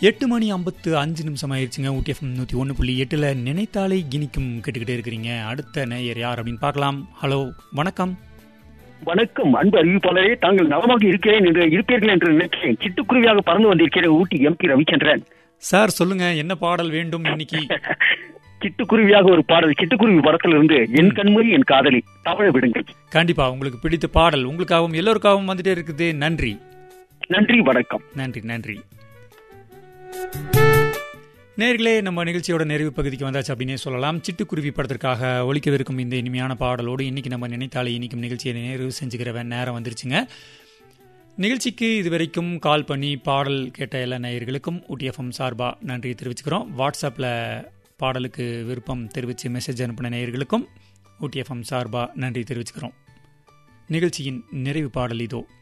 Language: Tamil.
எட்டு மணி ஐம்பத்து அஞ்சு நிமிஷம் ஆயிடுச்சுங்க ஊட்டிஎஃப்எம் நூற்றி ஒன்று புள்ளி எட்டில் நினைத்தாலே இனிக்கும் கேட்டுக்கிட்டே இருக்கிறீங்க அடுத்த நேயர் யார் அப்படின்னு பார்க்கலாம் ஹலோ வணக்கம் வணக்கம் அன்பு அறிவிப்பாளரே தாங்கள் நலமாக இருக்கிறேன் என்று இருப்பீர்கள் என்று நினைக்கிறேன் சிட்டுக்குருவியாக பறந்து வந்திருக்கிறேன் ஊட்டி எம்பி ரவிச்சந்திரன் சார் சொல்லுங்க என்ன பாடல் வேண்டும் இன்னைக்கு சிட்டுக்குருவியாக ஒரு பாடல் சிட்டுக்குருவி படத்திலிருந்து என் கண்மொழி என் காதலி தவழ விடுங்கள் கண்டிப்பா உங்களுக்கு பிடித்த பாடல் உங்களுக்காகவும் எல்லோருக்காகவும் வந்துட்டே இருக்குது நன்றி நன்றி வணக்கம் நன்றி நன்றி நேர்களே நம்ம நிகழ்ச்சியோட நிறைவு பகுதிக்கு வந்தாச்சு அப்படின்னே சொல்லலாம் சிட்டுக்குருவி படத்திற்காக ஒழிக்கவிருக்கும் இந்த இனிமையான பாடலோடு இன்னைக்கு நம்ம நினைத்தாலே இனிக்கும் நிகழ்ச்சியை நிறைவு செஞ்சுக்கிற நேரம் வந்துருச்சுங்க நிகழ்ச்சிக்கு இதுவரைக்கும் கால் பண்ணி பாடல் கேட்ட எல்லா நேயர்களுக்கும் ஊட்டிஎஃப்எம் சார்பாக நன்றி தெரிவிச்சுக்கிறோம் வாட்ஸ்அப்பில் பாடலுக்கு விருப்பம் தெரிவித்து மெசேஜ் அனுப்பின நேயர்களுக்கும் ஊட்டிஎஃப்எம் சார்பாக நன்றி தெரிவிச்சுக்கிறோம் நிகழ்ச்சியின் நிறைவு பாடல் இதோ